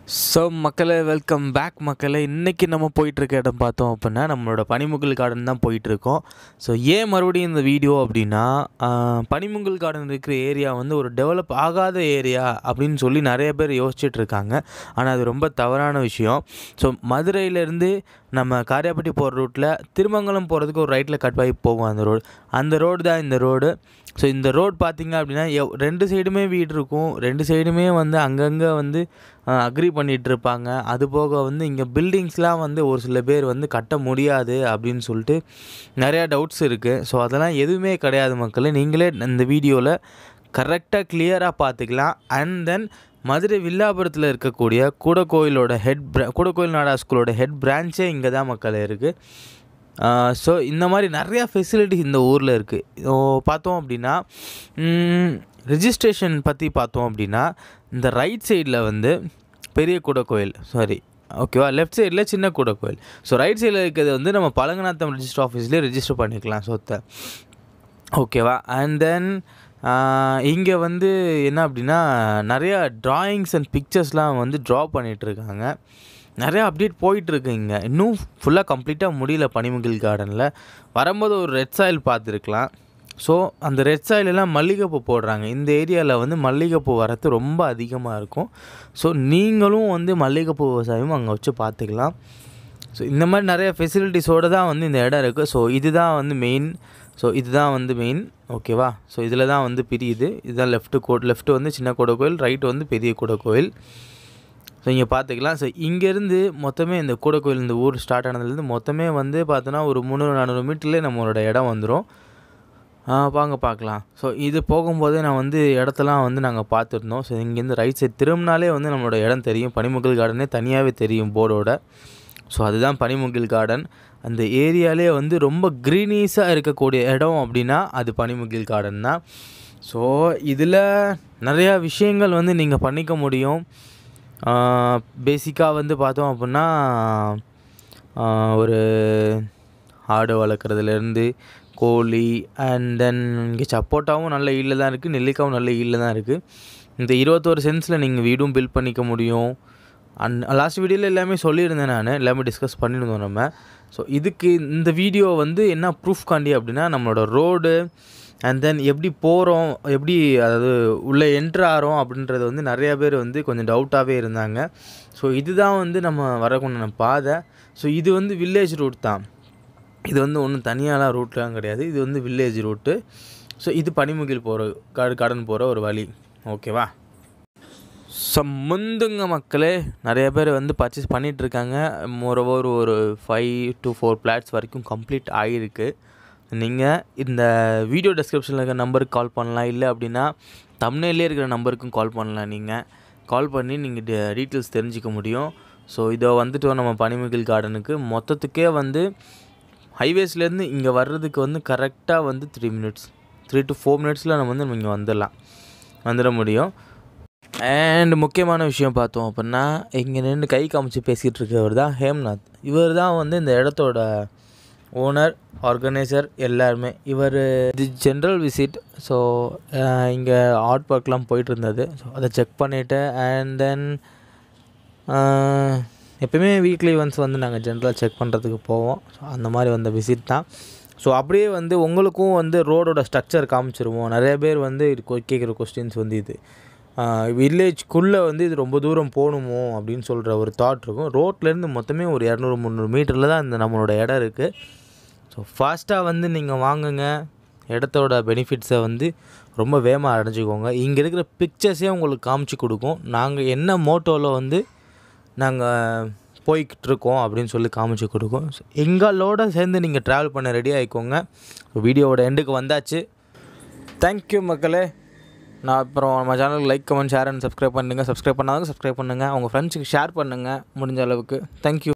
so மக்களே welcome back மக்களே இன்றைக்கி நம்ம போயிட்டுருக்க இடம் பார்த்தோம் அப்படின்னா நம்மளோட பனிமுகல் கார்டன் தான் போயிட்டுருக்கோம் ஸோ ஏன் மறுபடியும் இந்த வீடியோ அப்படின்னா ஆஹ், பனிமுகல் கார்டன் இருக்கிற ஏரியா வந்து ஒரு டெவலப் ஆகாத ஏரியா அப்படின்னு சொல்லி நிறைய பேர் யோசிச்சுட்டு இருக்காங்க ஆனால் அது ரொம்ப தவறான விஷயம் ஸோ மதுரையிலேருந்து நம்ம காரியாப்பட்டி போகிற ரூட்டில் திருமங்கலம் போகிறதுக்கு ஒரு ரைட்டில் கட் ஆகி போகும் அந்த ரோடு அந்த ரோடு தான் இந்த ரோடு ஸோ இந்த ரோட் பார்த்தீங்க அப்படின்னா எவ் ரெண்டு சைடுமே வீடு இருக்கும் ரெண்டு சைடுமே வந்து அங்கங்கே வந்து அக்ரி பண்ணிகிட்டு இருப்பாங்க அது போக வந்து இங்கே பில்டிங்ஸ்லாம் வந்து ஒரு சில பேர் வந்து கட்ட முடியாது அப்படின்னு சொல்லிட்டு நிறையா டவுட்ஸ் இருக்குது ஸோ அதெல்லாம் எதுவுமே கிடையாது மக்களே நீங்களே இந்த வீடியோவில் கரெக்டாக கிளியராக பார்த்துக்கலாம் அண்ட் தென் மதுரை வில்லாபுரத்தில் இருக்கக்கூடிய கூடக்கோயிலோட ஹெட் பிர கூடக்கோயில் நாடா ஸ்கூலோட ஹெட் பிரான்ச்சே இங்கே தான் மக்கள் இருக்குது ஸோ இந்த மாதிரி நிறையா ஃபெசிலிட்டிஸ் இந்த ஊரில் இருக்குது பார்த்தோம் அப்படின்னா ரிஜிஸ்ட்ரேஷன் பற்றி பார்த்தோம் அப்படின்னா இந்த ரைட் சைடில் வந்து பெரிய கூட கோயில் சாரி ஓகேவா லெஃப்ட் சைடில் சின்ன கூட கோயில் ஸோ ரைட் சைடில் இருக்கிறது வந்து நம்ம பழங்கநாத்தம் ரிஜிஸ்டர் ஆஃபீஸ்லேயே ரிஜிஸ்டர் பண்ணிக்கலாம் சொத்தை ஓகேவா அண்ட் தென் இங்கே வந்து என்ன அப்படின்னா நிறையா ட்ராயிங்ஸ் அண்ட் பிக்சர்ஸ்லாம் வந்து ட்ரா பண்ணிகிட்ருக்காங்க நிறையா அப்டேட் போயிட்டுருக்கு இங்கே இன்னும் ஃபுல்லாக கம்ப்ளீட்டாக முடியல பனிமுகில் கார்டனில் வரும்போது ஒரு ரெட் சாயில் பார்த்துருக்கலாம் ஸோ அந்த ரெட் சாயிலெல்லாம் மல்லிகைப்பூ போடுறாங்க இந்த ஏரியாவில் வந்து மல்லிகைப்பூ வரத்து ரொம்ப அதிகமாக இருக்கும் ஸோ நீங்களும் வந்து மல்லிகைப்பூ விவசாயமும் அங்கே வச்சு பார்த்துக்கலாம் ஸோ இந்த மாதிரி நிறைய ஃபெசிலிட்டிஸோடு தான் வந்து இந்த இடம் இருக்குது ஸோ இதுதான் வந்து மெயின் ஸோ இதுதான் வந்து மெயின் ஓகேவா ஸோ இதில் தான் வந்து பிரியுது இதுதான் லெஃப்ட்டு கோட் லெஃப்ட்டு வந்து சின்ன கூட கோயில் ரைட்டு வந்து பெரிய கூட கோயில் ஸோ இங்கே பார்த்துக்கலாம் ஸோ இங்கேருந்து மொத்தமே இந்த கூட கோயில் இந்த ஊர் ஸ்டார்ட் ஆனதுலேருந்து மொத்தமே வந்து பார்த்தோன்னா ஒரு முந்நூறு நானூறு மீட்டர்லேயே நம்மளோட இடம் வந்துடும் வாங்க பார்க்கலாம் ஸோ இது போகும்போதே நான் வந்து இடத்தெல்லாம் வந்து நாங்கள் பார்த்துருந்தோம் ஸோ இங்கேருந்து ரைட் சைட் திரும்பினாலே வந்து நம்மளோட இடம் தெரியும் பனிமுகல் கார்டனே தனியாகவே தெரியும் போர்டோட ஸோ அதுதான் பனிமுகில் கார்டன் அந்த ஏரியாலே வந்து ரொம்ப க்ரீனீஸாக இருக்கக்கூடிய இடம் அப்படின்னா அது பனிமுகில் கார்டன் தான் ஸோ இதில் நிறையா விஷயங்கள் வந்து நீங்கள் பண்ணிக்க முடியும் பேசிக்காக வந்து பார்த்தோம் அப்படின்னா ஆஹ், ஒரு ஆடு வளர்க்குறதுலேருந்து கோழி அண்ட் தென் இங்கே சப்போட்டாவும் நல்ல ஈல்ல தான் இருக்குது நெல்லிக்காவும் நல்ல ஈல்ல தான் இருக்குது இந்த இருபத்தோரு சென்ஸில் நீங்கள் வீடும் பில்ட் பண்ணிக்க முடியும் அண்ட் லாஸ்ட் வீடியோவில் எல்லாமே சொல்லியிருந்தேன் நான் எல்லாமே டிஸ்கஸ் பண்ணியிருந்தோம் நம்ம ஸோ இதுக்கு இந்த வீடியோ வந்து என்ன ப்ரூஃப் காண்டி அப்படின்னா நம்மளோட ரோடு அண்ட் தென் எப்படி போகிறோம் எப்படி அதாவது உள்ளே என்ட்ரு ஆகிறோம் அப்படின்றது வந்து நிறையா பேர் வந்து கொஞ்சம் டவுட்டாகவே இருந்தாங்க ஸோ இதுதான் வந்து நம்ம வரக்கூடிய பாதை ஸோ இது வந்து வில்லேஜ் ரூட் தான் இது வந்து ஒன்றும் தனியாலாம் ரூட்லாம் கிடையாது இது வந்து வில்லேஜ் ரூட்டு ஸோ இது பனிமுகில் போகிற காடு கார்டன் போகிற ஒரு வழி ஓகேவா ஸோ முந்துங்க மக்களே நிறைய பேர் வந்து பர்ச்சேஸ் பண்ணிகிட்ருக்காங்க மோரோவர் ஒரு ஃபைவ் டு ஃபோர் பிளாட்ஸ் வரைக்கும் கம்ப்ளீட் ஆகிருக்கு நீங்கள் இந்த வீடியோ டெஸ்கிரிப்ஷனில் இருக்கிற நம்பருக்கு கால் பண்ணலாம் இல்லை அப்படின்னா தமிழ்லேயே இருக்கிற நம்பருக்கும் கால் பண்ணலாம் நீங்கள் கால் பண்ணி நீங்கள் டீட்டெயில்ஸ் தெரிஞ்சிக்க முடியும் ஸோ இதோ வந்துட்டோம் நம்ம பனிமுகில் கார்டனுக்கு மொத்தத்துக்கே வந்து ஹைவேஸ்லேருந்து இங்கே வர்றதுக்கு வந்து கரெக்டாக வந்து three minutes three to four மினிட்ஸில் நம்ம வந்து நம்ம இங்கே வந்துடலாம் வந்துட முடியும் அண்ட் முக்கியமான விஷயம் பார்த்தோம் அப்படின்னா இங்கே நின்று கை காமிச்சு பேசிகிட்டு இருக்கவர் தான் ஹேம்நாத் இவர் தான் வந்து இந்த இடத்தோட ஓனர் ஆர்கனைசர் எல்லாருமே இவர் இது ஜென்ரல் விசிட் ஸோ இங்கே ஆர்ட் ஒர்க்லாம் போயிட்டு இருந்தது ஸோ அதை செக் பண்ணிவிட்டு அண்ட் தென் எப்பயுமே வீக்லி ஒன்ஸ் வந்து நாங்கள் ஜென்ரலாக செக் பண்ணுறதுக்கு போவோம் ஸோ அந்த மாதிரி வந்த விசிட் தான் ஸோ அப்படியே வந்து உங்களுக்கும் வந்து ரோடோட ஸ்ட்ரக்சர் காமிச்சிருவோம் நிறைய பேர் வந்து இது கொ- கேட்குற கொஸ்டின்ஸ் வந்து இது வில்லேஜ்குள்ளே வந்து இது ரொம்ப தூரம் போகணுமோ அப்படின்னு சொல்கிற ஒரு தாட் இருக்கும் ரோட்லேருந்து மொத்தமே ஒரு இரநூறு முந்நூறு மீட்டரில் தான் இந்த நம்மளோட இடம் இருக்குது ஸோ ஃபாஸ்ட்டாக வந்து நீங்கள் வாங்குங்க இடத்தோட பெனிஃபிட்ஸை வந்து ரொம்ப வேகமாக அடைஞ்சிக்கோங்க இங்கே இருக்கிற பிக்சர்ஸே உங்களுக்கு காமிச்சு கொடுக்கும் நாங்கள் என்ன மோட்டோவில் வந்து நாங்கள் போய்கிட்டு இருக்கோம் அப்படின்னு சொல்லி காமிச்சு கொடுக்கும் ஸோ எங்களோட சேர்ந்து நீங்கள் ட்ராவல் பண்ண ரெடி ஆகிக்கோங்க வீடியோவோட எண்டுக்கு வந்தாச்சு தேங்க்யூ மக்களே நான் அப்புறம் நம்ம சேனலுக்கு like comment share and subscribe பண்ணுங்கள் சப்ஸ்கிரைப் பண்ணாதவங்க சப்ஸ்கிரைப் பண்ணுங்கள் உங்கள் ஃப்ரெண்ட்ஸுக்கு ஷேர் பண்ணுங்கள் முடிஞ்ச அளவுக்கு தேங்க்யூ